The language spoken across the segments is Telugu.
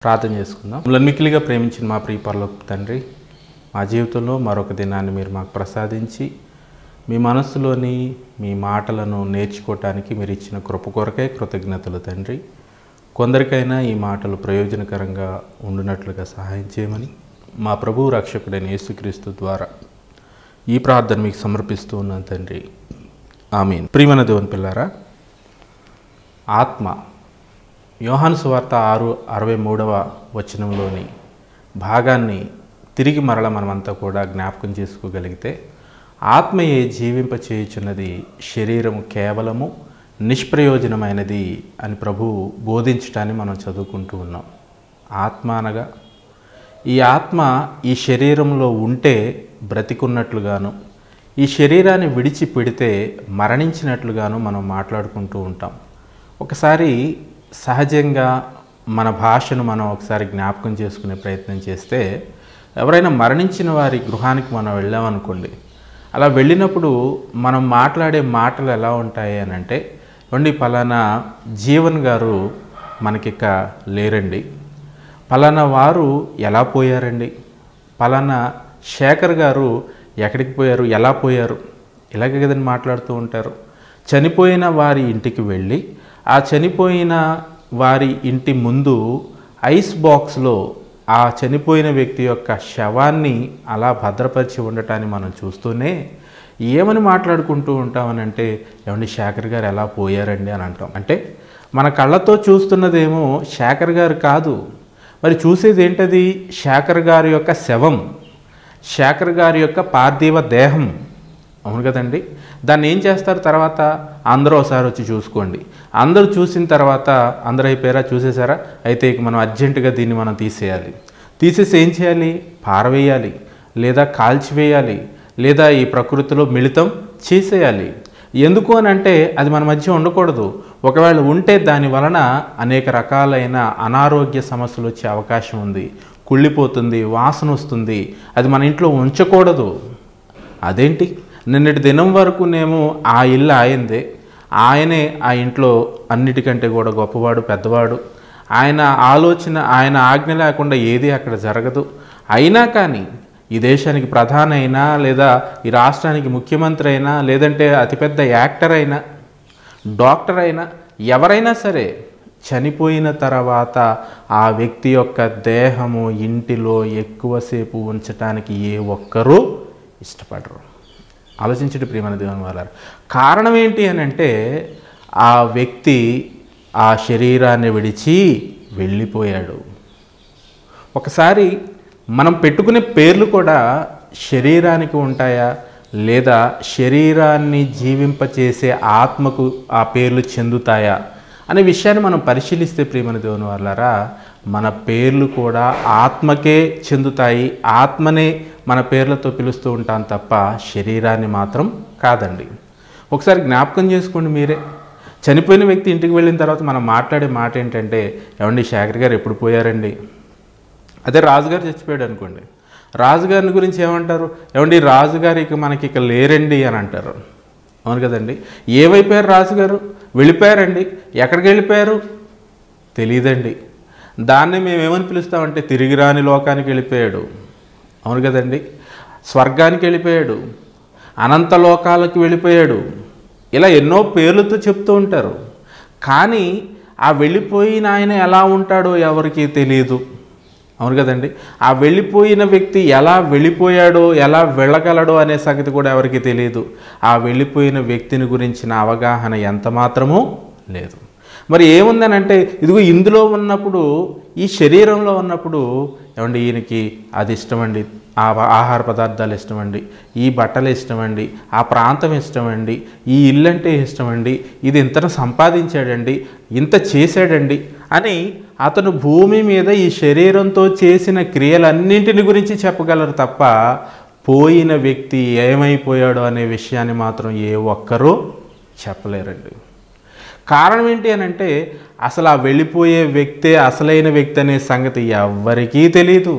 ప్రార్థన చేసుకుందాం మమ్మల్ని మిక్కిలిగా ప్రేమించిన మా ప్రియ పరలోక తండ్రి మా జీవితంలో మరొక దినాన్ని మీరు మాకు ప్రసాదించి మీ మనస్సులోని మీ మాటలను నేర్చుకోవటానికి మీరు ఇచ్చిన కృప కొరకే కృతజ్ఞతలు తండ్రి కొందరికైనా ఈ మాటలు ప్రయోజనకరంగా ఉండునట్లుగా సహాయం చేయమని మా ప్రభువు రక్షకుడైన యేసుక్రీస్తు ద్వారా ఈ ప్రార్థన మీకు సమర్పిస్తూ ఉన్నాను తండ్రి ఆమెన్ ప్రియమైన దేవుని పిల్లారా ఆత్మ యోహాను సువార్త ఆరు అరవై మూడవ వచనంలోని భాగాన్ని తిరిగి మరల మనమంతా కూడా జ్ఞాపకం చేసుకోగలిగితే ఆత్మయే జీవింప చేయుచున్నది శరీరము కేవలము నిష్ప్రయోజనమైనది అని ప్రభువు బోధించటాన్ని మనం చదువుకుంటూ ఉన్నాం ఆత్మ అనగా ఈ ఆత్మ ఈ శరీరంలో ఉంటే బ్రతికున్నట్లుగాను ఈ శరీరాన్ని విడిచి పెడితే మరణించినట్లుగాను మనం మాట్లాడుకుంటూ ఉంటాం ఒకసారి సహజంగా మన భాషను మనం ఒకసారి జ్ఞాపకం చేసుకునే ప్రయత్నం చేస్తే ఎవరైనా మరణించిన వారి గృహానికి మనం వెళ్ళామనుకోండి అలా వెళ్ళినప్పుడు మనం మాట్లాడే మాటలు ఎలా ఉంటాయి అని అంటే వండి పలానా జీవన్ గారు మనకిక లేరండి పలానా వారు ఎలా పోయారండి పలానా శేఖర్ గారు ఎక్కడికి పోయారు ఎలా పోయారు ఇలాగే కదండి మాట్లాడుతూ ఉంటారు చనిపోయిన వారి ఇంటికి వెళ్ళి ఆ చనిపోయిన వారి ఇంటి ముందు ఐస్ బాక్స్లో ఆ చనిపోయిన వ్యక్తి యొక్క శవాన్ని అలా భద్రపరిచి ఉండటాన్ని మనం చూస్తూనే ఏమని మాట్లాడుకుంటూ ఉంటామనంటే ఏమండి శేఖర్ గారు ఎలా పోయారండి అని అంటాం అంటే మన కళ్ళతో చూస్తున్నదేమో శేఖర్ గారు కాదు మరి చూసేది ఏంటది శేఖర్ గారి యొక్క శవం శేఖర్ గారి యొక్క పార్థివ దేహం అవును కదండి దాన్ని ఏం చేస్తారు తర్వాత అందరూ ఒకసారి వచ్చి చూసుకోండి అందరూ చూసిన తర్వాత అందరూ అయిపోయారా చూసేసారా అయితే ఇక మనం అర్జెంటుగా దీన్ని మనం తీసేయాలి తీసేసి ఏం చేయాలి పారవేయాలి లేదా కాల్చివేయాలి లేదా ఈ ప్రకృతిలో మిళితం చేసేయాలి ఎందుకు అని అంటే అది మన మధ్య ఉండకూడదు ఒకవేళ ఉంటే దాని వలన అనేక రకాలైన అనారోగ్య సమస్యలు వచ్చే అవకాశం ఉంది కుళ్ళిపోతుంది వాసన వస్తుంది అది మన ఇంట్లో ఉంచకూడదు అదేంటి నిన్నటి దినం వరకు నేమో ఆ ఇల్లు ఆయందే ఆయనే ఆ ఇంట్లో అన్నిటికంటే కూడా గొప్పవాడు పెద్దవాడు ఆయన ఆలోచన ఆయన ఆజ్ఞ లేకుండా ఏది అక్కడ జరగదు అయినా కానీ ఈ దేశానికి ప్రధాన అయినా లేదా ఈ రాష్ట్రానికి ముఖ్యమంత్రి అయినా లేదంటే అతిపెద్ద యాక్టర్ అయినా డాక్టర్ అయినా ఎవరైనా సరే చనిపోయిన తర్వాత ఆ వ్యక్తి యొక్క దేహము ఇంటిలో ఎక్కువసేపు ఉంచటానికి ఏ ఒక్కరూ ఇష్టపడరు ఆలోచించండి ప్రియమైన దేవుని వాళ్ళ కారణం ఏంటి అని అంటే ఆ వ్యక్తి ఆ శరీరాన్ని విడిచి వెళ్ళిపోయాడు ఒకసారి మనం పెట్టుకునే పేర్లు కూడా శరీరానికి ఉంటాయా లేదా శరీరాన్ని జీవింపచేసే ఆత్మకు ఆ పేర్లు చెందుతాయా అనే విషయాన్ని మనం పరిశీలిస్తే ప్రియమైన దేవుని వాళ్ళారా మన పేర్లు కూడా ఆత్మకే చెందుతాయి ఆత్మనే మన పేర్లతో పిలుస్తూ ఉంటాం తప్ప శరీరాన్ని మాత్రం కాదండి ఒకసారి జ్ఞాపకం చేసుకోండి మీరే చనిపోయిన వ్యక్తి ఇంటికి వెళ్ళిన తర్వాత మనం మాట్లాడే మాట ఏంటంటే ఏమండి శేఖర్ గారు ఎప్పుడు పోయారండి అదే రాజుగారు చచ్చిపోయాడు అనుకోండి రాజుగారిని గురించి ఏమంటారు ఏమండి రాజుగారు ఇక మనకి ఇక లేరండి అని అంటారు అవును కదండి ఏమైపోయారు రాజుగారు వెళ్ళిపోయారండి ఎక్కడికి వెళ్ళిపోయారు తెలియదండి దాన్ని మేము ఏమని పిలుస్తామంటే తిరిగి రాని లోకానికి వెళ్ళిపోయాడు అవును కదండి స్వర్గానికి వెళ్ళిపోయాడు అనంత లోకాలకు వెళ్ళిపోయాడు ఇలా ఎన్నో పేర్లతో చెప్తూ ఉంటారు కానీ ఆ వెళ్ళిపోయిన ఆయన ఎలా ఉంటాడో ఎవరికీ తెలియదు అవును కదండి ఆ వెళ్ళిపోయిన వ్యక్తి ఎలా వెళ్ళిపోయాడో ఎలా వెళ్ళగలడో అనే సంగతి కూడా ఎవరికి తెలియదు ఆ వెళ్ళిపోయిన వ్యక్తిని గురించిన అవగాహన ఎంత మాత్రమూ లేదు మరి ఏముందనంటే ఇదిగో ఇందులో ఉన్నప్పుడు ఈ శరీరంలో ఉన్నప్పుడు ఏమండి ఈయనకి అది ఇష్టమండి ఆ ఆహార పదార్థాలు ఇష్టమండి ఈ బట్టలు ఇష్టమండి ఆ ప్రాంతం ఇష్టమండి ఈ ఇల్లు అంటే ఇష్టమండి ఇది ఇంతను సంపాదించాడండి ఇంత చేశాడండి అని అతను భూమి మీద ఈ శరీరంతో చేసిన క్రియలన్నింటిని గురించి చెప్పగలరు తప్ప పోయిన వ్యక్తి ఏమైపోయాడో అనే విషయాన్ని మాత్రం ఏ ఒక్కరూ చెప్పలేరండి కారణం ఏంటి అని అంటే అసలు ఆ వెళ్ళిపోయే వ్యక్తే అసలైన వ్యక్తి అనే సంగతి ఎవ్వరికీ తెలియదు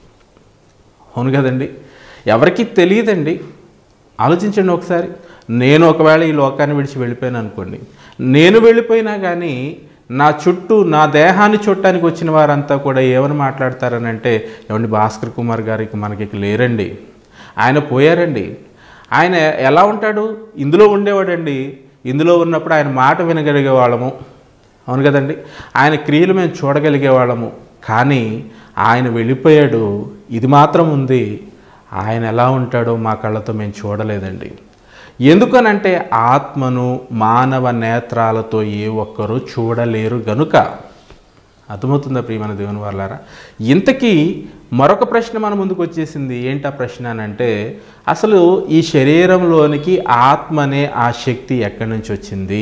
అవును కదండి ఎవరికీ తెలియదండి ఆలోచించండి ఒకసారి నేను ఒకవేళ ఈ లోకాన్ని విడిచి వెళ్ళిపోయాను అనుకోండి నేను వెళ్ళిపోయినా కానీ నా చుట్టూ నా దేహాన్ని చూడటానికి వచ్చిన వారంతా కూడా ఏమని మాట్లాడతారనంటే ఏమండి భాస్కర్ కుమార్ గారికి మనకి ఇక లేరండి ఆయన పోయారండి ఆయన ఎలా ఉంటాడు ఇందులో ఉండేవాడండి ఇందులో ఉన్నప్పుడు ఆయన మాట వినగలిగే వాళ్ళము అవును కదండి ఆయన క్రియలు మేము చూడగలిగే వాళ్ళము కానీ ఆయన వెళ్ళిపోయాడు ఇది మాత్రం ఉంది ఆయన ఎలా ఉంటాడో మా కళ్ళతో మేము చూడలేదండి ఎందుకనంటే ఆత్మను మానవ నేత్రాలతో ఏ ఒక్కరూ చూడలేరు గనుక అర్థమవుతుందా ప్రియమైన దేవుని వాళ్ళారా ఇంతకీ మరొక ప్రశ్న మన ముందుకు వచ్చేసింది ఏంటా ప్రశ్న అని అంటే అసలు ఈ శరీరంలోనికి ఆత్మ అనే ఆ శక్తి ఎక్కడి నుంచి వచ్చింది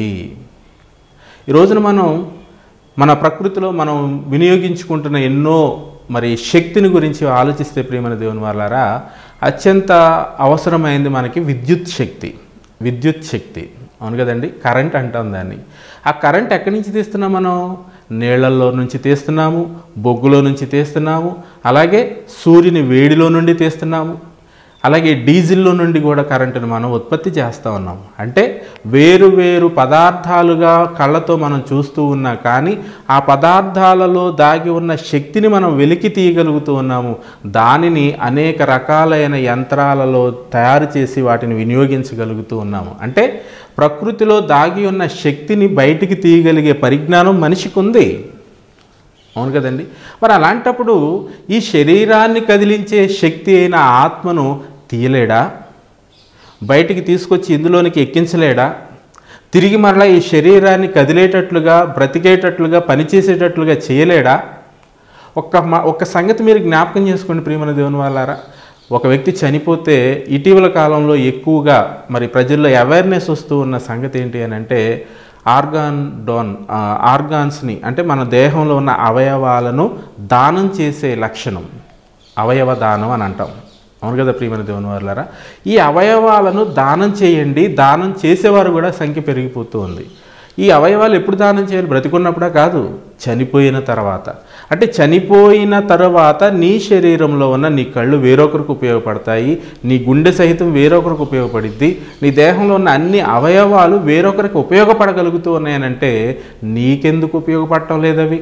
ఈ రోజున మనం మన ప్రకృతిలో మనం వినియోగించుకుంటున్న ఎన్నో మరి శక్తిని గురించి ఆలోచిస్తే ప్రియమైన దేవుని వాళ్ళారా అత్యంత అవసరమైంది మనకి విద్యుత్ శక్తి విద్యుత్ శక్తి అవును కదండి కరెంట్ అంటాం దాన్ని ఆ కరెంట్ ఎక్కడి నుంచి తీస్తున్నాం మనం నీళ్లలో నుంచి తీస్తున్నాము బొగ్గులో నుంచి తీస్తున్నాము అలాగే సూర్యుని వేడిలో నుండి తీస్తున్నాము అలాగే డీజిల్లో నుండి కూడా కరెంటును మనం ఉత్పత్తి చేస్తూ ఉన్నాం అంటే వేరు వేరు పదార్థాలుగా కళ్ళతో మనం చూస్తూ ఉన్నా కానీ ఆ పదార్థాలలో దాగి ఉన్న శక్తిని మనం వెలికి తీయగలుగుతూ ఉన్నాము దానిని అనేక రకాలైన యంత్రాలలో తయారు చేసి వాటిని వినియోగించగలుగుతూ ఉన్నాము అంటే ప్రకృతిలో దాగి ఉన్న శక్తిని బయటికి తీయగలిగే పరిజ్ఞానం మనిషికి ఉంది అవును కదండి మరి అలాంటప్పుడు ఈ శరీరాన్ని కదిలించే శక్తి అయిన ఆత్మను తీయలేడా బయటికి తీసుకొచ్చి ఇందులోనికి ఎక్కించలేడా తిరిగి మరలా ఈ శరీరాన్ని కదిలేటట్లుగా బ్రతికేటట్లుగా పనిచేసేటట్లుగా చేయలేడా ఒక్క మా ఒక్క సంగతి మీరు జ్ఞాపకం చేసుకోండి ప్రియమైన దేవుని వాళ్ళారా ఒక వ్యక్తి చనిపోతే ఇటీవల కాలంలో ఎక్కువగా మరి ప్రజల్లో అవేర్నెస్ వస్తూ ఉన్న సంగతి ఏంటి అని అంటే ఆర్గాన్ డోన్ ఆ, ఆర్గాన్స్ని అంటే మన దేహంలో ఉన్న అవయవాలను దానం చేసే లక్షణం అవయవ దానం అని అంటాం అవును కదా ప్రియమైన దేవుని వాళ్ళారా ఈ అవయవాలను దానం చేయండి దానం చేసేవారు కూడా సంఖ్య పెరిగిపోతూ ఉంది ఈ అవయవాలు ఎప్పుడు దానం చేయాలి బ్రతికున్నప్పుడా కాదు చనిపోయిన తర్వాత అంటే చనిపోయిన తర్వాత నీ శరీరంలో ఉన్న నీ కళ్ళు వేరొకరికి ఉపయోగపడతాయి నీ గుండె సహితం వేరొకరికి ఉపయోగపడిద్ది నీ దేహంలో ఉన్న అన్ని అవయవాలు వేరొకరికి ఉపయోగపడగలుగుతూ ఉన్నాయనంటే నీకెందుకు ఉపయోగపడటం లేదవి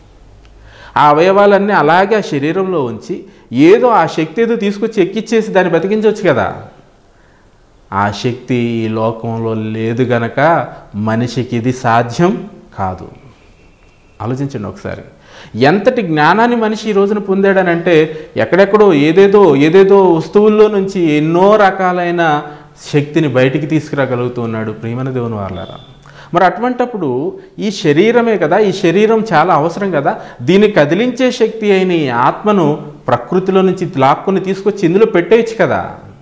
ఆ అవయవాలన్నీ అలాగే ఆ శరీరంలో ఉంచి ఏదో ఆ శక్తి ఏదో తీసుకొచ్చి ఎక్కిచ్చేసి దాన్ని బతికించవచ్చు కదా ఆ శక్తి ఈ లోకంలో లేదు గనక మనిషికి ఇది సాధ్యం కాదు ఆలోచించండి ఒకసారి ఎంతటి జ్ఞానాన్ని మనిషి ఈ రోజున పొందాడనంటే ఎక్కడెక్కడో ఏదేదో ఏదేదో వస్తువుల్లో నుంచి ఎన్నో రకాలైన శక్తిని బయటికి తీసుకురాగలుగుతున్నాడు ప్రియమైన దేవుని వాళ్ళారా మరి అటువంటప్పుడు ఈ శరీరమే కదా ఈ శరీరం చాలా అవసరం కదా దీన్ని కదిలించే శక్తి అయిన ఈ ఆత్మను ప్రకృతిలో నుంచి లాక్కుని తీసుకొచ్చి ఇందులో పెట్టేయచ్చు కదా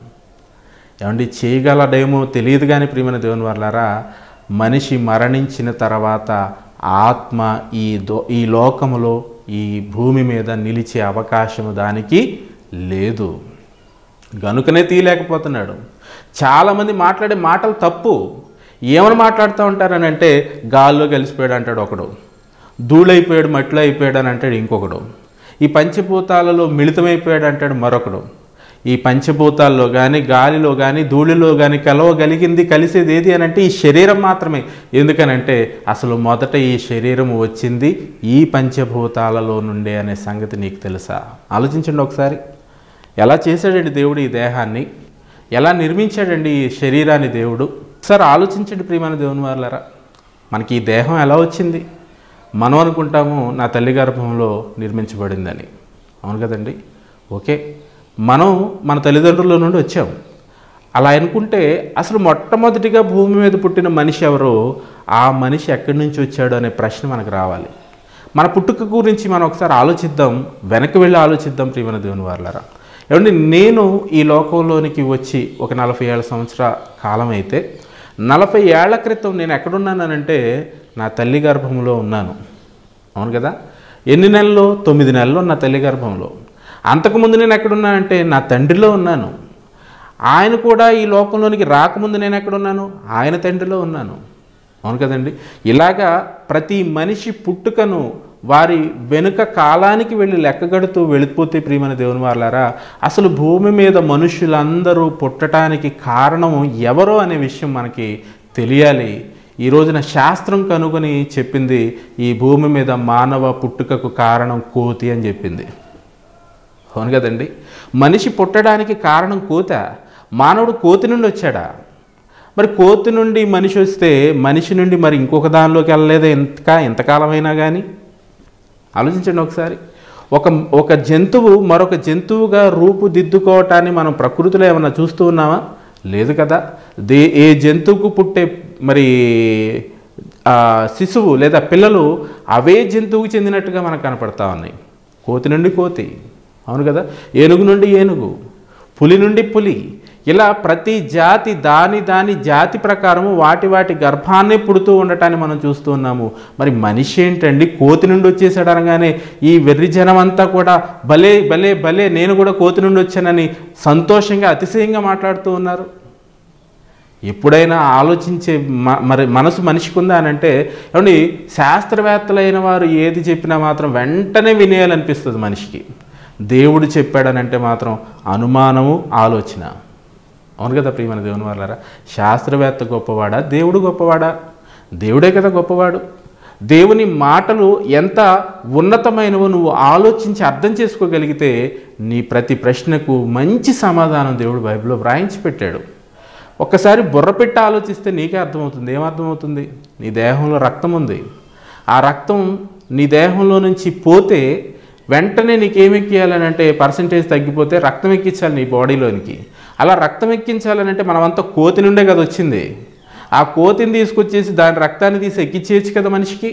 ఏమండి చేయగలడేమో తెలియదు కానీ ప్రియమైన దేవుని వాళ్ళారా మనిషి మరణించిన తర్వాత ఆత్మ ఈ దో ఈ లోకములో ఈ భూమి మీద నిలిచే అవకాశము దానికి లేదు గనుకనే తీయలేకపోతున్నాడు చాలామంది మాట్లాడే మాటలు తప్పు ఏమని మాట్లాడుతూ ఉంటారని అంటే గాల్లో కలిసిపోయాడు అంటాడు ఒకడు ధూళైపోయాడు మట్టిలో అయిపోయాడు అని అంటాడు ఇంకొకడు ఈ పంచభూతాలలో మిళితమైపోయాడు అంటాడు మరొకడు ఈ పంచభూతాల్లో కానీ గాలిలో కానీ ధూళిలో కానీ కలవగలిగింది కలిసేది ఏది అని అంటే ఈ శరీరం మాత్రమే ఎందుకనంటే అసలు మొదట ఈ శరీరం వచ్చింది ఈ పంచభూతాలలో నుండే అనే సంగతి నీకు తెలుసా ఆలోచించండి ఒకసారి ఎలా చేశాడండి దేవుడు ఈ దేహాన్ని ఎలా నిర్మించాడండి ఈ శరీరాన్ని దేవుడు ఒకసారి ఆలోచించండి ప్రియమైన దేవుని వాళ్ళరా మనకి ఈ దేహం ఎలా వచ్చింది మనం అనుకుంటాము నా తల్లి గర్భంలో నిర్మించబడిందని అవును కదండి ఓకే మనం మన తల్లిదండ్రుల నుండి వచ్చాం అలా అనుకుంటే అసలు మొట్టమొదటిగా భూమి మీద పుట్టిన మనిషి ఎవరో ఆ మనిషి ఎక్కడి నుంచి వచ్చాడు అనే ప్రశ్న మనకు రావాలి మన పుట్టుక గురించి మనం ఒకసారి ఆలోచిద్దాం వెనక్కి వెళ్ళి ఆలోచిద్దాం ప్రియమైన దేవుని వాళ్ళరా ఏమండి నేను ఈ లోకంలోనికి వచ్చి ఒక నలభై ఏళ్ళ సంవత్సర కాలం అయితే నలభై ఏళ్ల క్రితం నేను ఎక్కడున్నానంటే నా తల్లి గర్భంలో ఉన్నాను అవును కదా ఎన్ని నెలలు తొమ్మిది నెలలు నా తల్లి గర్భంలో అంతకుముందు నేను ఎక్కడున్నానంటే నా తండ్రిలో ఉన్నాను ఆయన కూడా ఈ లోకంలోనికి రాకముందు నేను ఎక్కడున్నాను ఆయన తండ్రిలో ఉన్నాను అవును కదండి ఇలాగా ప్రతి మనిషి పుట్టుకను వారి వెనుక కాలానికి వెళ్ళి లెక్కగడుతూ వెళ్ళిపోతే ప్రియమైన దేవుని వాళ్ళారా అసలు భూమి మీద మనుషులందరూ పుట్టడానికి కారణం ఎవరో అనే విషయం మనకి తెలియాలి ఈ రోజున శాస్త్రం కనుగొని చెప్పింది ఈ భూమి మీద మానవ పుట్టుకకు కారణం కోతి అని చెప్పింది అవును కదండి మనిషి పుట్టడానికి కారణం కోత మానవుడు కోతి నుండి వచ్చాడా మరి కోతి నుండి మనిషి వస్తే మనిషి నుండి మరి ఇంకొక దానిలోకి వెళ్ళలేదా ఎంత ఎంతకాలమైనా కానీ ఆలోచించండి ఒకసారి ఒక ఒక జంతువు మరొక జంతువుగా రూపుదిద్దుకోవటాన్ని మనం ప్రకృతిలో ఏమైనా చూస్తూ ఉన్నామా లేదు కదా దే ఏ జంతువుకు పుట్టే మరి ఆ శిశువు లేదా పిల్లలు అవే జంతువుకు చెందినట్టుగా మనకు కనపడతా ఉన్నాయి కోతి నుండి కోతి అవును కదా ఏనుగు నుండి ఏనుగు పులి నుండి పులి ఇలా ప్రతి జాతి దాని దాని జాతి ప్రకారము వాటి వాటి గర్భాన్నే పుడుతూ ఉండటాన్ని మనం చూస్తూ ఉన్నాము మరి మనిషి ఏంటండి కోతి నుండి వచ్చేసాడు అనగానే ఈ వెర్రి జనం అంతా కూడా భలే భలే భలే నేను కూడా కోతి నుండి వచ్చానని సంతోషంగా అతిశయంగా మాట్లాడుతూ ఉన్నారు ఎప్పుడైనా ఆలోచించే మ- మరి మనసు మనిషికి ఉందా అని అంటే ఏమండి శాస్త్రవేత్తలైన వారు ఏది చెప్పినా మాత్రం వెంటనే వినేయాలనిపిస్తుంది మనిషికి దేవుడు చెప్పాడనంటే మాత్రం అనుమానము ఆలోచన అవును కదా ప్రియమైన దేవుని వాళ్ళారా శాస్త్రవేత్త గొప్పవాడా దేవుడు గొప్పవాడా దేవుడే కదా గొప్పవాడు దేవుని మాటలు ఎంత ఉన్నతమైనవో నువ్వు ఆలోచించి అర్థం చేసుకోగలిగితే నీ ప్రతి ప్రశ్నకు మంచి సమాధానం దేవుడు బైబిల్లో వ్రాయించి పెట్టాడు ఒక్కసారి బుర్ర పెట్టి ఆలోచిస్తే నీకే అర్థమవుతుంది ఏం అర్థమవుతుంది నీ దేహంలో రక్తం ఉంది ఆ రక్తం నీ దేహంలో నుంచి పోతే వెంటనే నీకేం ఎక్కియాలని అంటే పర్సంటేజ్ తగ్గిపోతే రక్తం ఎక్కించాలి నీ బాడీలోనికి అలా రక్తం ఎక్కించాలని అంటే మనమంతా కోతి నుండే కదా వచ్చింది ఆ కోతిని తీసుకొచ్చేసి దాని రక్తాన్ని తీసి ఎక్కించేయచ్చు కదా మనిషికి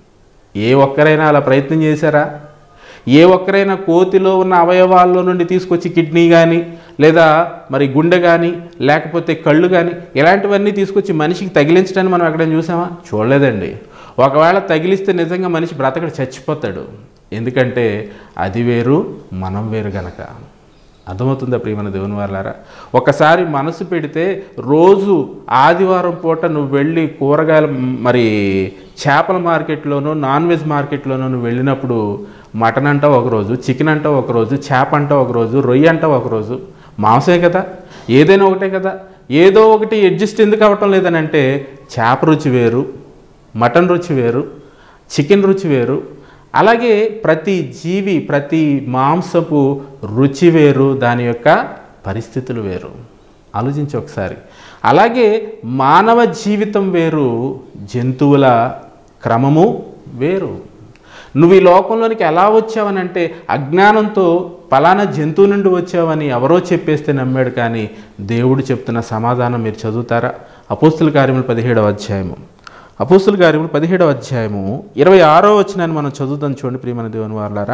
ఏ ఒక్కరైనా అలా ప్రయత్నం చేశారా ఏ ఒక్కరైనా కోతిలో ఉన్న అవయవాల్లో నుండి తీసుకొచ్చి కిడ్నీ కానీ లేదా మరి గుండె కానీ లేకపోతే కళ్ళు కానీ ఇలాంటివన్నీ తీసుకొచ్చి మనిషికి తగిలించడానికి మనం ఎక్కడైనా చూసామా చూడలేదండి ఒకవేళ తగిలిస్తే నిజంగా మనిషి బ్రతకడు చచ్చిపోతాడు ఎందుకంటే అది వేరు మనం వేరు గనక అర్థమవుతుందా ప్రియమైన దేవుని వాళ్ళారా ఒకసారి మనసు పెడితే రోజు ఆదివారం పూట నువ్వు వెళ్ళి కూరగాయల మరి చేపల మార్కెట్లోనూ నాన్ వెజ్ మార్కెట్లోనూ నువ్వు వెళ్ళినప్పుడు మటన్ అంటావు ఒకరోజు చికెన్ అంటావు ఒకరోజు చేప అంటావు ఒకరోజు రొయ్య అంటావు ఒకరోజు మాంసమే కదా ఏదైనా ఒకటే కదా ఏదో ఒకటి అడ్జస్ట్ ఎందుకు అవ్వటం లేదని అంటే చేప రుచి వేరు మటన్ రుచి వేరు చికెన్ రుచి వేరు అలాగే ప్రతి జీవి ప్రతి మాంసపు రుచి వేరు దాని యొక్క పరిస్థితులు వేరు ఆలోచించి ఒకసారి అలాగే మానవ జీవితం వేరు జంతువుల క్రమము వేరు నువ్వు ఈ లోకంలోనికి ఎలా వచ్చావనంటే అజ్ఞానంతో పలానా జంతువు నుండి వచ్చావని ఎవరో చెప్పేస్తే నమ్మాడు కానీ దేవుడు చెప్తున్న సమాధానం మీరు చదువుతారా అపోస్తుల కార్యములు పదిహేడవ అధ్యాయము అపోస్తుల కార్యములు పదిహేడవ అధ్యాయము ఇరవై ఆరో వచ్చినాన్ని మనం చదువుతాం చూడండి ప్రియమైన దేవుని వాళ్ళారా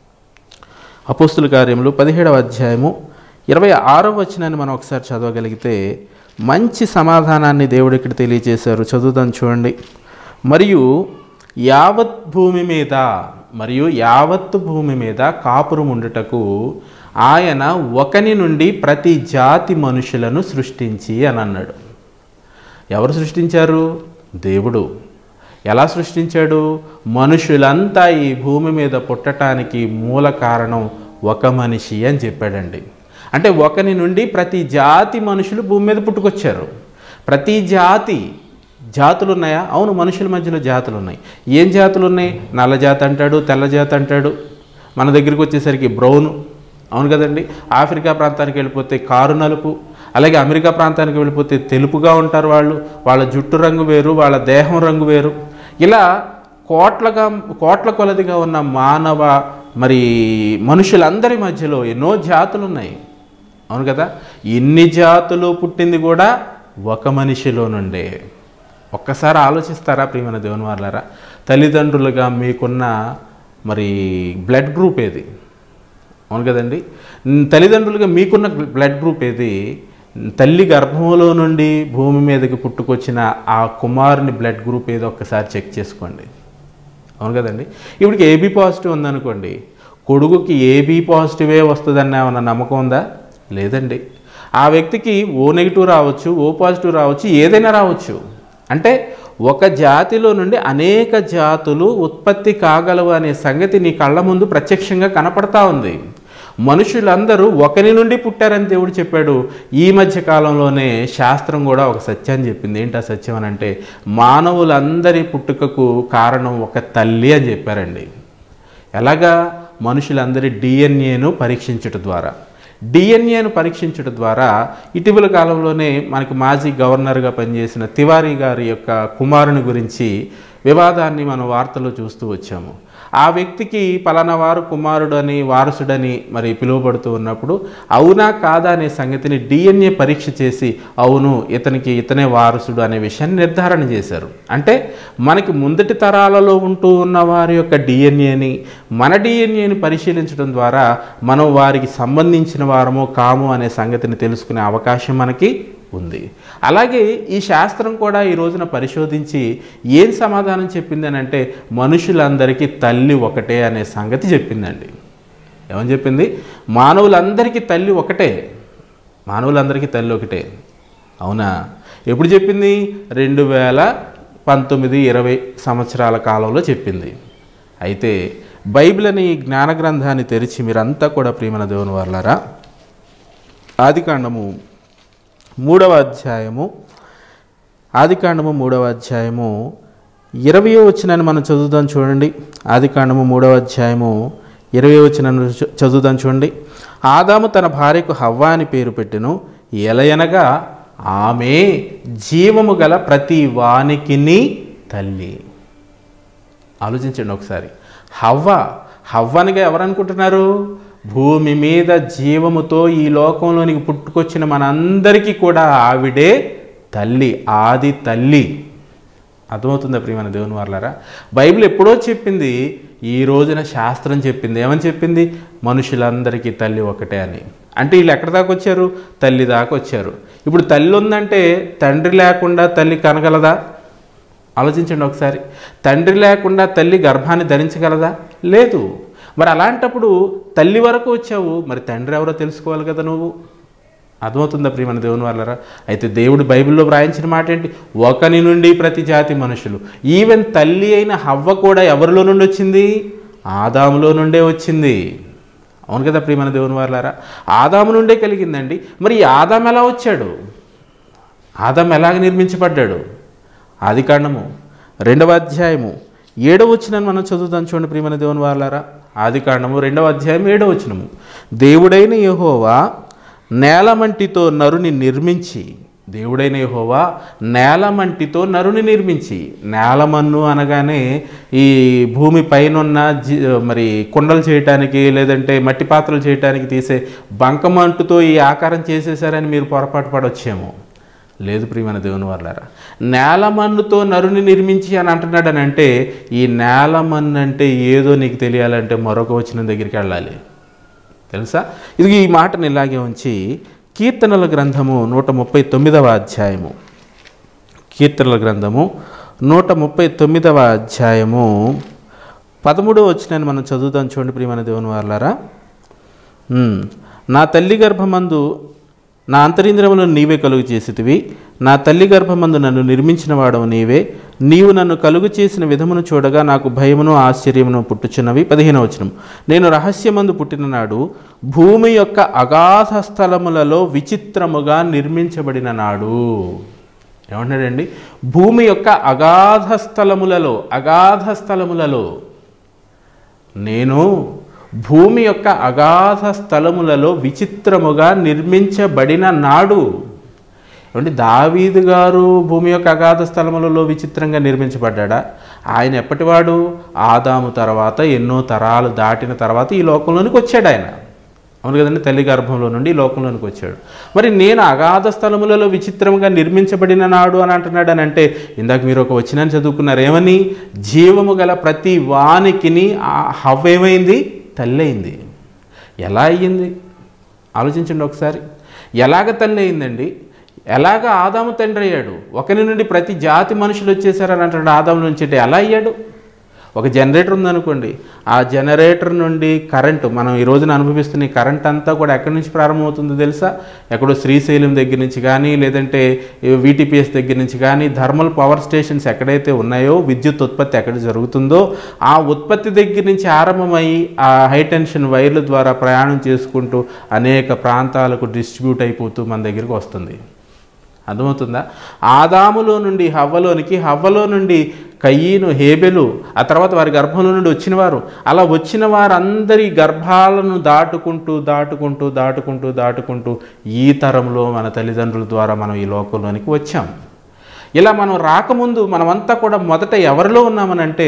అపోస్తుల కార్యములు పదిహేడవ అధ్యాయము ఇరవై ఆరో వచనాన్ని మనం ఒకసారి చదవగలిగితే మంచి సమాధానాన్ని దేవుడు ఇక్కడ తెలియజేశారు చదువుదాం చూడండి మరియు యావత్ భూమి మీద మరియు యావత్తు భూమి మీద కాపురం ఉండుటకు ఆయన ఒకని నుండి ప్రతి జాతి మనుషులను సృష్టించి అని అన్నాడు ఎవరు సృష్టించారు దేవుడు ఎలా సృష్టించాడు మనుషులంతా ఈ భూమి మీద పుట్టటానికి మూల కారణం ఒక మనిషి అని చెప్పాడండి అంటే ఒకని నుండి ప్రతి జాతి మనుషులు భూమి మీద పుట్టుకొచ్చారు ప్రతి జాతి జాతులు ఉన్నాయా అవును మనుషుల మధ్యలో జాతులు ఉన్నాయి ఏం జాతులు ఉన్నాయి నల్ల జాతి అంటాడు తెల్ల జాతి అంటాడు మన దగ్గరికి వచ్చేసరికి బ్రౌన్ అవును కదండి ఆఫ్రికా ప్రాంతానికి వెళ్ళిపోతే కారు నలుపు అలాగే అమెరికా ప్రాంతానికి వెళ్ళిపోతే తెలుపుగా ఉంటారు వాళ్ళు వాళ్ళ జుట్టు రంగు వేరు వాళ్ళ దేహం రంగు వేరు ఇలా కోట్లగా కోట్ల కొలదిగా ఉన్న మానవ మరి మనుషులందరి మధ్యలో ఎన్నో జాతులు ఉన్నాయి అవును కదా ఇన్ని జాతులు పుట్టింది కూడా ఒక మనిషిలో నుండే ఒక్కసారి ఆలోచిస్తారా ప్రియమైన దేవుని వాళ్ళారా తల్లిదండ్రులుగా మీకున్న మరి బ్లడ్ గ్రూప్ ఏది అవును కదండి ఉమ్, తల్లిదండ్రులుగా మీకున్న బ్లడ్ గ్రూప్ ఏది తల్లి గర్భంలో నుండి భూమి మీదకి పుట్టుకొచ్చిన ఆ కుమారుని బ్లడ్ గ్రూప్ ఏదో ఒక్కసారి చెక్ చేసుకోండి అవును కదండి ఇప్పటికి ఏబీ పాజిటివ్ ఉందనుకోండి కొడుకుకి ఏబీ పాజిటివే వస్తుందన్న ఏమన్నా నమ్మకం ఉందా లేదండి ఆ వ్యక్తికి ఓ నెగిటివ్ రావచ్చు ఓ పాజిటివ్ రావచ్చు ఏదైనా రావచ్చు అంటే ఒక జాతిలో నుండి అనేక జాతులు ఉత్పత్తి కాగలవు అనే సంగతి నీ కళ్ళ ముందు ప్రత్యక్షంగా కనపడతా ఉంది మనుషులందరూ ఒకరి నుండి పుట్టారని దేవుడు చెప్పాడు ఈ మధ్య కాలంలోనే శాస్త్రం కూడా ఒక సత్యాన్ని చెప్పింది ఏంటి ఆ సత్యం అని అంటే మానవులందరి పుట్టుకకు కారణం ఒక తల్లి అని చెప్పారండి ఎలాగా మనుషులందరి డిఎన్ఏను పరీక్షించటం ద్వారా డిఎన్ఏను పరీక్షించడం ద్వారా ఇటీవల కాలంలోనే మనకి మాజీ గవర్నర్గా పనిచేసిన తివారీ గారి యొక్క కుమారుని గురించి వివాదాన్ని మనం వార్తల్లో చూస్తూ వచ్చాము ఆ వ్యక్తికి పలానా వారు కుమారుడు అని వారసుడని మరి పిలువబడుతూ ఉన్నప్పుడు అవునా కాదా అనే సంగతిని డిఎన్ఏ పరీక్ష చేసి అవును ఇతనికి ఇతనే వారసుడు అనే విషయాన్ని నిర్ధారణ చేశారు అంటే మనకి ముందటి తరాలలో ఉంటూ ఉన్న వారి యొక్క డిఎన్ఏని మన డిఎన్ఏని పరిశీలించడం ద్వారా మనం వారికి సంబంధించిన వారమో కాము అనే సంగతిని తెలుసుకునే అవకాశం మనకి ఉంది అలాగే ఈ శాస్త్రం కూడా ఈ రోజున పరిశోధించి ఏం సమాధానం చెప్పింది అని అంటే మనుషులందరికీ తల్లి ఒకటే అనే సంగతి చెప్పిందండి ఏమని చెప్పింది మానవులందరికీ తల్లి ఒకటే మానవులందరికీ తల్లి ఒకటే అవునా ఎప్పుడు చెప్పింది రెండు వేల పంతొమ్మిది ఇరవై సంవత్సరాల కాలంలో చెప్పింది అయితే బైబిల్ అనే ఈ జ్ఞాన గ్రంథాన్ని తెరిచి మీరంతా కూడా ప్రియమైన దేవుని వాళ్ళారా ఆదికాండము మూడవ అధ్యాయము ఆదికాండము మూడవ అధ్యాయము ఇరవై వచ్చినని మనం చదువుదాం చూడండి ఆదికాండము మూడవ అధ్యాయము ఇరవై వచ్చిన చదువుదాం చూడండి ఆదాము తన భార్యకు హవ్వ అని పేరు పెట్టెను ఎలయనగా ఆమె జీవము గల ప్రతి వానికిని తల్లి ఆలోచించండి ఒకసారి హవ్వ హవ్వనిగా ఎవరు అనుకుంటున్నారు భూమి మీద జీవముతో ఈ లోకంలోనికి పుట్టుకొచ్చిన మనందరికీ కూడా ఆవిడే తల్లి ఆది తల్లి అర్థమవుతుందా ప్రియమైన దేవుని వాళ్ళారా బైబిల్ ఎప్పుడో చెప్పింది ఈ రోజున శాస్త్రం చెప్పింది ఏమని చెప్పింది మనుషులందరికీ తల్లి ఒకటే అని అంటే వీళ్ళు ఎక్కడి దాకా వచ్చారు తల్లి దాకా వచ్చారు ఇప్పుడు తల్లి ఉందంటే తండ్రి లేకుండా తల్లి కనగలదా ఆలోచించండి ఒకసారి తండ్రి లేకుండా తల్లి గర్భాన్ని ధరించగలదా లేదు మరి అలాంటప్పుడు తల్లి వరకు వచ్చావు మరి తండ్రి ఎవరో తెలుసుకోవాలి కదా నువ్వు అర్థమవుతుందా ప్రియమైన దేవుని వాళ్ళరా అయితే దేవుడు బైబిల్లో వ్రాయించిన మాట ఏంటి ఒకని నుండి ప్రతి జాతి మనుషులు ఈవెన్ తల్లి అయిన హవ్వ కూడా ఎవరిలో నుండి వచ్చింది ఆదాములో నుండే వచ్చింది అవును కదా ప్రియమైన దేవుని వాళ్ళారా ఆదాము నుండే కలిగిందండి మరి ఈ ఆదాం ఎలా వచ్చాడు ఆదాం ఎలాగ నిర్మించబడ్డాడు ఆది కాండము రెండవ అధ్యాయము ఏడవ వచ్చినని మనం చదువుతాం చూడండి ప్రియమైన దేవుని వాళ్ళారా ఆది కాండము రెండవ అధ్యాయం ఏడవ వచ్చినము దేవుడైన యెహోవా నేలమంటితో నరుని నిర్మించి దేవుడైన యెహోవా నేలమంటితో నరుని నిర్మించి నేలమన్ను అనగానే ఈ భూమి పైనున్న జీ మరి కుండలు చేయటానికి లేదంటే మట్టి పాత్రలు చేయటానికి తీసే బంకమంటుతో ఈ ఆకారం చేసేసారని మీరు పొరపాటు పడవచ్చేమో లేదు ప్రియమైన దేవుని వాళ్ళారా నేలమన్నుతో నరుని నిర్మించి అని అంటున్నాడు అని అంటే ఈ నేలమన్ను అంటే ఏదో నీకు తెలియాలంటే మరొక వచ్చిన దగ్గరికి వెళ్ళాలి తెలుసా ఇది ఈ మాటను ఇలాగే ఉంచి కీర్తనల గ్రంథము నూట ముప్పై తొమ్మిదవ అధ్యాయము కీర్తనల గ్రంథము నూట ముప్పై తొమ్మిదవ అధ్యాయము పదమూడవ వచ్చినని మనం చదువుతాం చూడండి ప్రియమైన దేవుని వాళ్ళారా ఉమ్. నా తల్లి గర్భమందు నా అంతరింద్రములను నీవే కలుగు చేసితివి నా తల్లి గర్భమందు నన్ను నిర్మించిన వాడవు నీవే నీవు నన్ను కలుగు చేసిన విధమును చూడగా నాకు భయమును ఆశ్చర్యమును పుట్టుచున్నవి పదిహేను వచనం నేను రహస్యమందు పుట్టిన నాడు భూమి యొక్క అగాధ స్థలములలో విచిత్రముగా నిర్మించబడిన నాడు ఏమంటాడండి భూమి యొక్క అగాధ స్థలములలో అగాధ స్థలములలో నేను భూమి యొక్క అగాధ స్థలములలో విచిత్రముగా నిర్మించబడిన నాడు ఏమంటే దావీదు గారు భూమి యొక్క అగాధ స్థలములలో విచిత్రంగా నిర్మించబడ్డా ఆయన ఎప్పటివాడు ఆదాము తర్వాత ఎన్నో తరాలు దాటిన తర్వాత ఈ లోకంలోనికి వచ్చాడు ఆయన అవును కదండి తల్లి గర్భంలో నుండి ఈ లోకంలోనికి వచ్చాడు మరి నేను అగాధ స్థలములలో విచిత్రంగా నిర్మించబడిన నాడు అని అంటున్నాడు అని అంటే ఇందాక మీరు ఒక వచ్చిన చదువుకున్నారు ఏమని జీవము గల ప్రతి వానికిని ఆ హవ్వ ఏమైంది తల్లి అయింది ఎలా అయ్యింది ఆలోచించండి ఒకసారి ఎలాగ తల్లి అయిందండి ఎలాగ ఆదాము తండ్రి అయ్యాడు ఒకరి నుండి ప్రతి జాతి మనుషులు వచ్చేసారని అంటాడు ఆదాము నుంచి అంటే ఎలా అయ్యాడు ఒక జనరేటర్ ఉందనుకోండి ఆ జనరేటర్ నుండి కరెంటు మనం ఈ రోజున అనుభవిస్తున్న ఈ కరెంట్ అంతా కూడా ఎక్కడి నుంచి ప్రారంభమవుతుందో తెలుసా ఎక్కడో శ్రీశైలం దగ్గర నుంచి కానీ లేదంటే వీటీపీఎస్ దగ్గర నుంచి కానీ థర్మల్ పవర్ స్టేషన్స్ ఎక్కడైతే ఉన్నాయో విద్యుత్ ఉత్పత్తి ఎక్కడ జరుగుతుందో ఆ ఉత్పత్తి దగ్గర నుంచి ఆరంభమై ఆ హై టెన్షన్ వైర్ల ద్వారా ప్రయాణం చేసుకుంటూ అనేక ప్రాంతాలకు డిస్ట్రిబ్యూట్ అయిపోతూ మన దగ్గరికి వస్తుంది అర్థమవుతుందా ఆదాములో నుండి హవ్వలోనికి హవ్వలో నుండి కయ్యను హేబెలు ఆ తర్వాత వారి గర్భంలో నుండి వచ్చినవారు అలా వచ్చిన వారందరి గర్భాలను దాటుకుంటూ దాటుకుంటూ దాటుకుంటూ దాటుకుంటూ ఈ తరంలో మన తల్లిదండ్రుల ద్వారా మనం ఈ లోకంలోనికి వచ్చాం ఇలా మనం రాకముందు మనమంతా కూడా మొదట ఎవరిలో ఉన్నామనంటే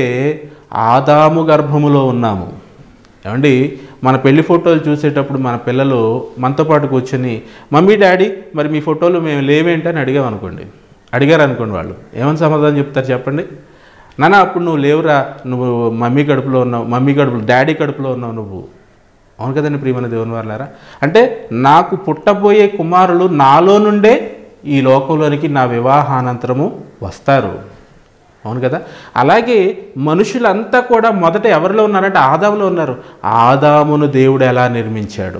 ఆదాము గర్భములో ఉన్నాము ఏమండి మన పెళ్లి ఫోటోలు చూసేటప్పుడు మన పిల్లలు మనతో పాటు కూర్చొని మమ్మీ డాడీ మరి మీ ఫోటోలు మేము లేవేంటి అని అడిగాం అనుకోండి అడిగారు అనుకోండి వాళ్ళు ఏమని సమాధానం చెప్తారు చెప్పండి నాన్న అప్పుడు నువ్వు లేవురా నువ్వు మమ్మీ కడుపులో ఉన్నావు మమ్మీ కడుపులో డాడీ కడుపులో ఉన్నావు నువ్వు అవును కదండి ప్రియమైన దేవుని వాళ్ళారా అంటే నాకు పుట్టబోయే కుమారులు నాలో నుండే ఈ లోకంలోనికి నా వివాహానంతరము వస్తారు అవును కదా అలాగే మనుషులంతా కూడా మొదట ఎవరిలో ఉన్నారంటే ఆదాములో ఉన్నారు ఆదామును దేవుడు ఎలా నిర్మించాడు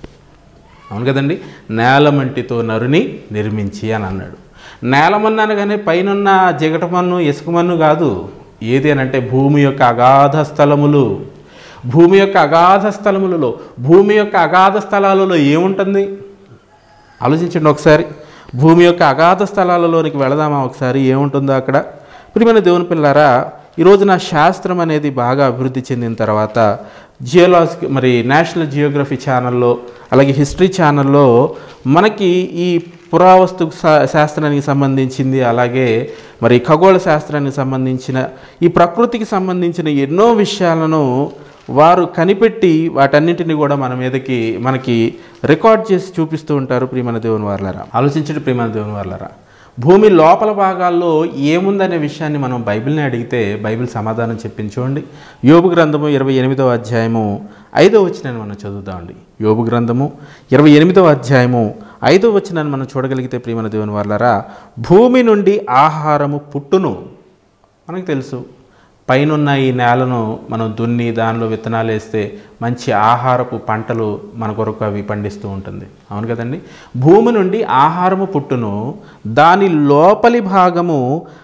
అవును కదండి నేలమంటితో నరుని నిర్మించి అని అన్నాడు నేలమన్ను అనగానే పైనున్న జిగటమన్ను ఇసుకమన్ను కాదు ఏది అని అంటే భూమి యొక్క అగాధ స్థలములు భూమి యొక్క అగాధ స్థలములలో భూమి యొక్క అగాధ స్థలాలలో ఏముంటుంది ఆలోచించండి ఒకసారి భూమి యొక్క అగాధ స్థలాలలోనికి వెళదామా ఒకసారి ఏముంటుందో అక్కడ ప్రియమైన దేవుని పిల్లారా ఈరోజు నా శాస్త్రం అనేది బాగా అభివృద్ధి చెందిన తర్వాత జియోలాజిక్ మరి నేషనల్ జియోగ్రఫీ ఛానల్లో అలాగే హిస్టరీ ఛానల్లో మనకి ఈ పురావస్తు శా- శాస్త్రానికి సంబంధించింది అలాగే మరి ఖగోళ శాస్త్రానికి సంబంధించిన ఈ ప్రకృతికి సంబంధించిన ఎన్నో విషయాలను వారు కనిపెట్టి వాటన్నింటిని కూడా మన మీదకి మనకి రికార్డ్ చేసి చూపిస్తూ ఉంటారు ప్రియమైన దేవుని వార్లరా ఆలోచించండి ప్రియమైన దేవుని వార్లరా భూమి లోపల భాగాల్లో ఏముందనే విషయాన్ని మనం బైబిల్ని అడిగితే బైబిల్ సమాధానం చెప్పింది చూడండి యోబు గ్రంథము ఇరవై ఎనిమిదవ అధ్యాయము ఐదో వచనాన్ని మనం చదువుతామండి యోబు గ్రంథము ఇరవై ఎనిమిదవ అధ్యాయము ఐదో వచనాన్ని మనం చూడగలిగితే ప్రియమైన దేవుని వాళ్ళరా భూమి నుండి ఆహారము పుట్టును మనకు తెలుసు పైనున్న ఈ నేలను మనం దున్ని దానిలో విత్తనాలు వేస్తే మంచి ఆహారపు పంటలు మన కొరకు అవి పండిస్తూ ఉంటుంది అవును కదండి భూమి నుండి ఆహారము పుట్టును దాని లోపలి భాగము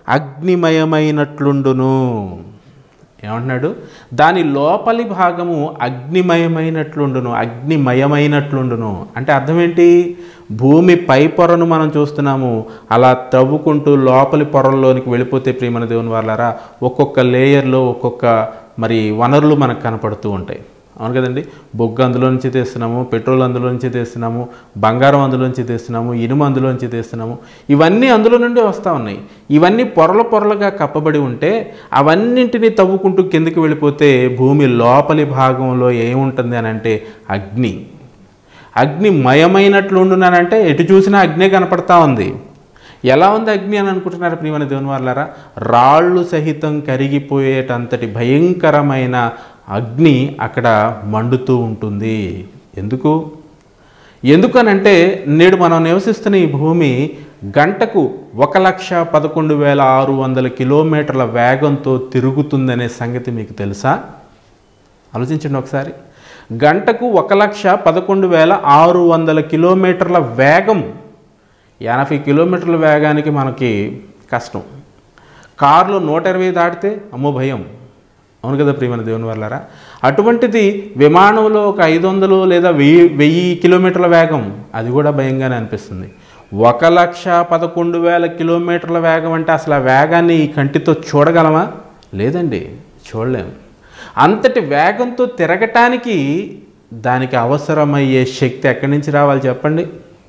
అగ్నిమయమైనట్లుండును ఏమంటున్నాడు దాని లోపలి భాగము అగ్నిమయమైనట్లుండును అగ్నిమయమైనట్లుండును అంటే అర్థం ఏంటి భూమి పై పొరను మనం చూస్తున్నాము అలా తవ్వుకుంటూ లోపలి పొరల్లోనికి వెళ్ళిపోతే ప్రియమైన దేవుని వాళ్ళారా ఒక్కొక్క లేయర్లో ఒక్కొక్క మరి వనరులు మనకు కనపడుతూ ఉంటాయి అవును కదండి బొగ్గు అందులో నుంచి తీస్తున్నాము పెట్రోల్ అందులో నుంచి తీస్తున్నాము బంగారం అందులో నుంచి తీస్తున్నాము ఇనుము అందులో నుంచి తీస్తున్నాము ఇవన్నీ అందులో నుండి వస్తూ ఉన్నాయి ఇవన్నీ పొరల పొరలుగా కప్పబడి ఉంటే అవన్నింటినీ తవ్వుకుంటూ కిందకి వెళ్ళిపోతే భూమి లోపలి భాగంలో ఏముంటుంది అని అంటే అగ్ని అగ్ని మయమైనట్లుండునానంటే ఎటు చూసినా అగ్నే కనపడతా ఉంది ఎలా ఉంది అగ్ని అని అనుకుంటున్నారు ప్రియమైన దేవుని వాళ్ళారా రాళ్ళు సహితం కరిగిపోయేటంతటి భయంకరమైన అగ్ని అక్కడ మండుతూ ఉంటుంది ఎందుకు ఎందుకనంటే నేడు మనం నివసిస్తున్న ఈ భూమి గంటకు ఒక లక్ష పదకొండు వేల ఆరు వందల కిలోమీటర్ల వేగంతో తిరుగుతుందనే సంగతి మీకు తెలుసా ఆలోచించండి ఒకసారి గంటకు ఒక లక్ష పదకొండు వేల ఆరు వందల కిలోమీటర్ల వేగం ఎనభై కిలోమీటర్ల వేగానికి మనకి కష్టం కారులో నూట ఇరవై దాటితే అమ్మో భయం అవును కదా ప్రియమైన దేవుని వాళ్ళారా అటువంటిది విమానంలో ఒక ఐదు వందలు లేదా వెయ్యి వెయ్యి కిలోమీటర్ల వేగం అది కూడా భయంగానే అనిపిస్తుంది ఒక లక్ష పదకొండు వేల కిలోమీటర్ల వేగం అంటే అసలు ఆ వేగాన్ని ఈ కంటితో చూడగలమా లేదండి చూడలేము అంతటి వేగంతో తిరగటానికి దానికి అవసరమయ్యే శక్తి ఎక్కడి నుంచి రావాలి చెప్పండి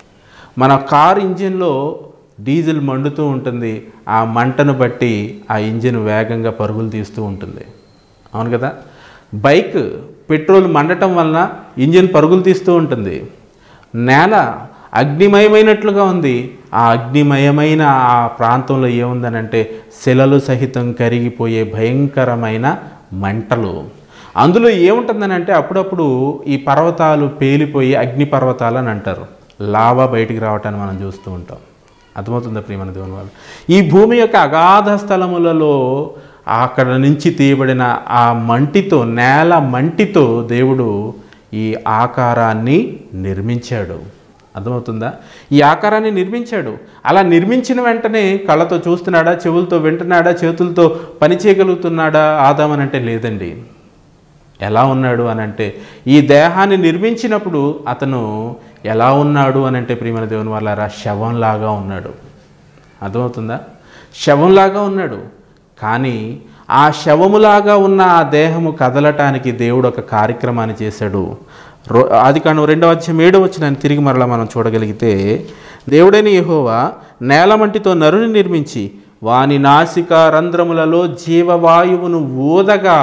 మన కారు ఇంజిన్లో డీజిల్ మండుతూ ఉంటుంది ఆ మంటను బట్టి ఆ ఇంజిన్ వేగంగా పరుగులు తీస్తూ ఉంటుంది అవును కదా బైక్ పెట్రోల్ మండటం వలన ఇంజిన్ పరుగులు తీస్తూ ఉంటుంది నేల అగ్నిమయమైనట్లుగా ఉంది ఆ అగ్నిమయమైన ఆ ప్రాంతంలో ఏముందనంటే శిలలు సహితం కరిగిపోయే భయంకరమైన మంటలు అందులో ఏముంటుందని అంటే అప్పుడప్పుడు ఈ పర్వతాలు పేలిపోయి అగ్ని పర్వతాలు అని అంటారు లావా బయటికి రావటాన్ని మనం చూస్తూ ఉంటాం అర్థమవుతుందా ప్రియమైన దేవుని వాళ్ళు ఈ భూమి యొక్క అగాధ స్థలములలో అక్కడ నుంచి తీయబడిన ఆ మంటితో నేల మంటితో దేవుడు ఈ ఆకారాన్ని నిర్మించాడు అర్థమవుతుందా ఈ ఆకారాన్ని నిర్మించాడు అలా నిర్మించిన వెంటనే కళ్ళతో చూస్తున్నాడా చెవులతో వింటున్నాడా చేతులతో పని చేయగలుగుతున్నాడా ఆదామనంటే లేదండి ఎలా ఉన్నాడు అని అంటే ఈ దేహాన్ని నిర్మించినప్పుడు అతను ఎలా ఉన్నాడు అని అంటే ప్రియమైన దేవుని వాళ్ళారా శవంలాగా ఉన్నాడు అర్థమవుతుందా శవంలాగా ఉన్నాడు కానీ ఆ శవములాగా ఉన్న ఆ దేహము కదలటానికి దేవుడు ఒక కార్యక్రమాన్ని చేశాడు రో అది కాను రెండవ అధ్యాయం ఏడవ వచ్చిన తిరిగి మరలా మనం చూడగలిగితే దేవుడైన యెహోవా నేలమంటితో నరుని నిర్మించి వాని నాసిక రంధ్రములలో జీవవాయువును ఊదగా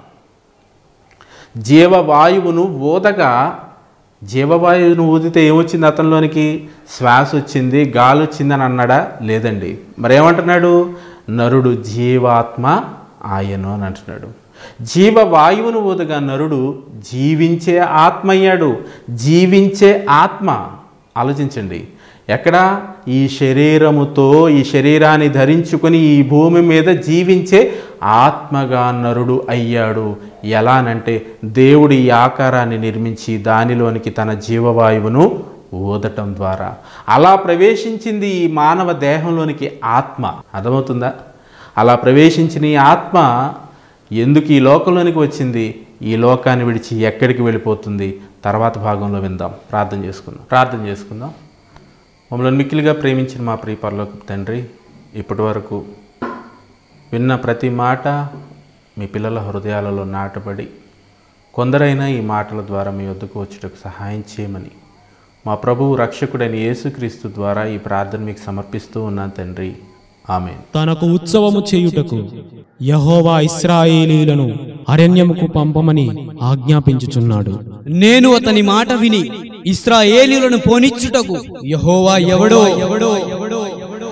జీవవాయువును ఊదగా జీవవాయువును ఊదితే ఏమొచ్చింది అతనిలోనికి శ్వాస వచ్చింది గాలి వచ్చిందని అన్నాడా లేదండి మరేమంటున్నాడు నరుడు జీవాత్మ ఆయను అని అంటున్నాడు జీవవాయువును ఊదగా నరుడు జీవించే ఆత్మ అయ్యాడు జీవించే ఆత్మ ఆలోచించండి ఎక్కడ ఈ శరీరముతో ఈ శరీరాన్ని ధరించుకొని ఈ భూమి మీద జీవించే ఆత్మగా నరుడు అయ్యాడు ఎలానంటే దేవుడు ఈ ఆకారాన్ని నిర్మించి దానిలోనికి తన జీవవాయువును ఊదటం ద్వారా అలా ప్రవేశించింది ఈ మానవ దేహంలోనికి ఆత్మ అర్థమవుతుందా అలా ప్రవేశించిన ఈ ఆత్మ ఎందుకు ఈ లోకంలోనికి వచ్చింది ఈ లోకాన్ని విడిచి ఎక్కడికి వెళ్ళిపోతుంది తర్వాత భాగంలో విందాం ప్రార్థన చేసుకుందాం ప్రార్థన చేసుకుందాం మమ్మల్ని మిక్కిలిగా ప్రేమించిన మా ప్రియ పరలోకపు తండ్రి ఇప్పటి వరకు విన్న ప్రతి మాట మీ పిల్లల హృదయాలలో నాటబడి కొందరైనా ఈ మాటల ద్వారా మీ వద్దకు వచ్చుటకు సహాయం చేయమని మా ప్రభువు రక్షకుడైన యేసుక్రీస్తు ద్వారా ఈ ప్రార్థన మీకు సమర్పిస్తూ ఉన్నాను తండ్రి ఆమె తనకు ఉత్సవము చేయుటకు యహోవా ఇస్రాయేలీలను అరణ్యముకు పంపమని ఆజ్ఞాపించుచున్నాడు నేను అతని మాట విని ఇస్రాయేలీలను పోనిచ్చుటకు యహోవా ఎవడో ఎవడో ఎవడో ఎవడో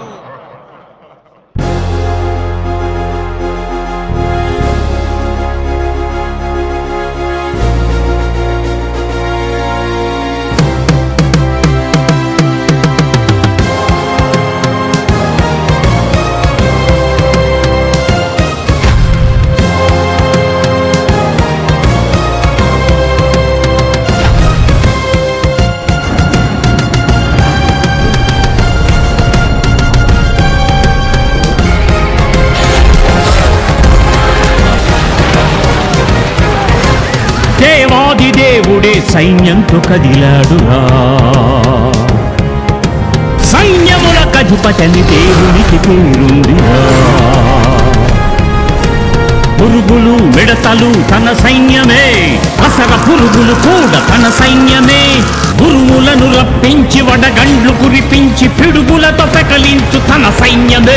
దేవాది దేవుడే సైన్యంతో కదిలాడురా సైన్యముల కధిపతని దేవునికి పేరుందిరా పురుగులు మిడతలు తన సైన్యమే అసర పురుగులు కూడా తన సైన్యమే గురువులను రప్పించి వడగండ్లు కురిపించి పిడుగులతో పెకలించు తన సైన్యమే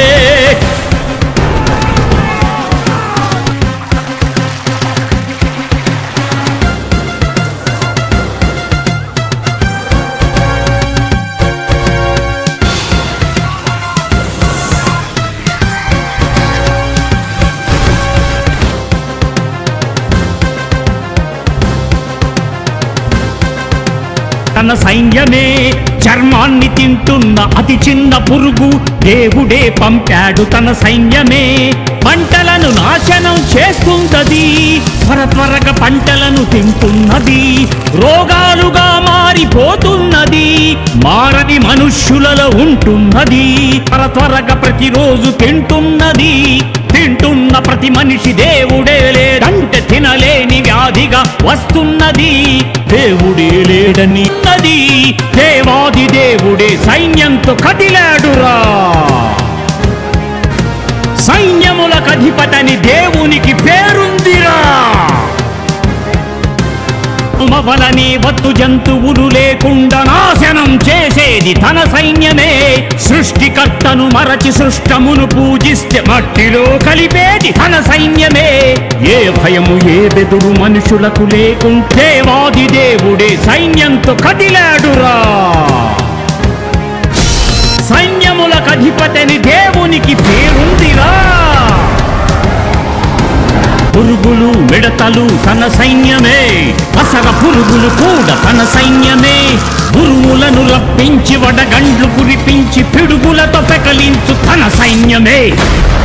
తన సైన్యమే చర్మాన్ని తింటున్న అతి చిన్న పురుగు దేవుడే పంపాడు తన సైన్యమే పంటలను నాశనం చేస్తుందది త్వర త్వరగా పంటలను తింటున్నది రోగాలుగా మారిపోతున్నది మారని మనుష్యులలో ఉంటున్నది త్వర త్వరగా ప్రతిరోజు తింటున్నది తింటున్న ప్రతి మనిషి దేవుడే లేడంటే తినలేని వ్యాధిగా వస్తున్నది దేవుడే లేడని నది దేవాది దేవుడే సైన్యంతో కదిలాడురా సైన్యములకు అధిపతని దేవునికి పేరుందిరా వలనే వత్తు జంతువులు లేకుండా నాశనం చేసేది తన సైన్యమే సృష్టికర్తను మరచి సృష్టమును పూజిస్తే మట్టిలో కలిపేది తన సైన్యమే ఏ భయము ఏ బెదురు మనుషులకు లేకుంటే వాది దేవుడే సైన్యంతో కదిలాడురా సైన్యములకు అధిపతిని దేవునికి పేరుందిరా పురుగులు మిడతలు తన సైన్యమే అసర పురుగులు కూడా తన సైన్యమే గురువులను రప్పించి వడగండ్లు కురిపించి పిడుగులతో పెకలించు తన సైన్యమే